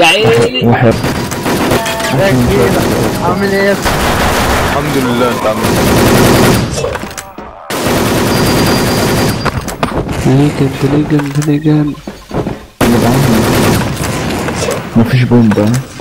عيني واحد يا كبير عامل ايه الحمد لله انت عامل ايه؟ ليجند ليجند ليجند يا جدعان مفيش بومب ها